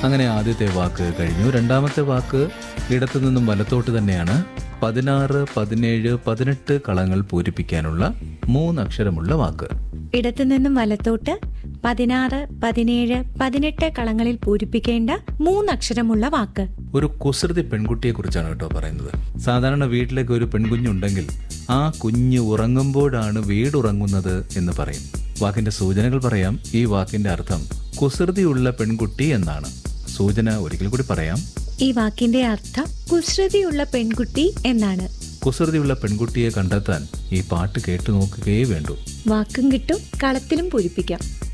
അങ്ങനെ ആദ്യത്തെ വാക്ക് കഴിഞ്ഞു രണ്ടാമത്തെ വാക്ക് ഇടത്തു നിന്നും വലത്തോട്ട് തന്നെയാണ് പതിനാറ് പതിനേഴ് പതിനെട്ട് കളങ്ങൾ പൂരിപ്പിക്കാനുള്ള മൂന്നക്ഷരമുള്ള വാക്ക് ഇടത്തു നിന്നും വലത്തോട്ട് പതിനാറ് പതിനേഴ് പതിനെട്ട് കളങ്ങളിൽ പൂരിപ്പിക്കേണ്ട മൂന്നക്ഷരമുള്ള വാക്ക് ഒരു കുസൃതി പെൺകുട്ടിയെ കുറിച്ചാണ് കേട്ടോ പറയുന്നത് സാധാരണ വീട്ടിലേക്ക് ഒരു പെൺകുഞ്ഞുണ്ടെങ്കിൽ ആ കുഞ്ഞ് ഉറങ്ങുമ്പോഴാണ് വീടുറങ്ങുന്നത് എന്ന് പറയും വാക്കിന്റെ സൂചനകൾ പറയാം ഈ വാക്കിന്റെ അർത്ഥം കുസൃതിയുള്ള പെൺകുട്ടി എന്നാണ് സൂചന ഒരിക്കൽ കൂടി പറയാം ഈ വാക്കിന്റെ അർത്ഥം കുസൃതിയുള്ള പെൺകുട്ടി എന്നാണ് കുസൃതിയുള്ള പെൺകുട്ടിയെ കണ്ടെത്താൻ ഈ പാട്ട് കേട്ടു നോക്കുകയേ വേണ്ടൂ വാക്കും കിട്ടും കളത്തിലും പൂരിപ്പിക്കാം